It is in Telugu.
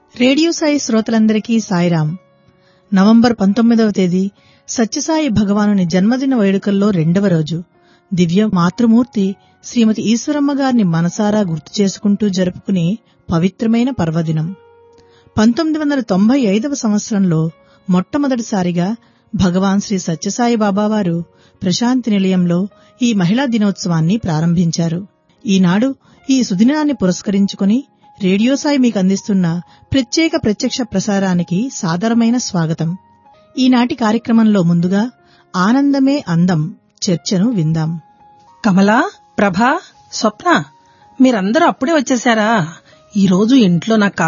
రేడియో సాయి శ్రోతలందరికీ సాయిరాం నవంబర్ పంతొమ్మిదవ తేదీ సత్యసాయి భగవానుని జన్మదిన వేడుకల్లో రెండవ రోజు దివ్య మాతృమూర్తి శ్రీమతి ఈశ్వరమ్మ గారిని మనసారా గుర్తు చేసుకుంటూ జరుపుకునే పవిత్రమైన పర్వదినం పంతొమ్మిది వందల తొంభై ఐదవ సంవత్సరంలో మొట్టమొదటిసారిగా భగవాన్ శ్రీ సత్యసాయి బాబావారు ప్రశాంతి నిలయంలో ఈ మహిళా దినోత్సవాన్ని ప్రారంభించారు ఈనాడు ఈ సుదినాన్ని పురస్కరించుకుని రేడియో సాయి మీకు అందిస్తున్న ప్రత్యేక ప్రత్యక్ష ప్రసారానికి సాదరమైన స్వాగతం ఈనాటి కార్యక్రమంలో ముందుగా ఆనందమే అందం చర్చను విందాం కమలా ప్రభా స్వప్న మీరందరూ అప్పుడే వచ్చేసారా ఈ రోజు ఇంట్లో నాకు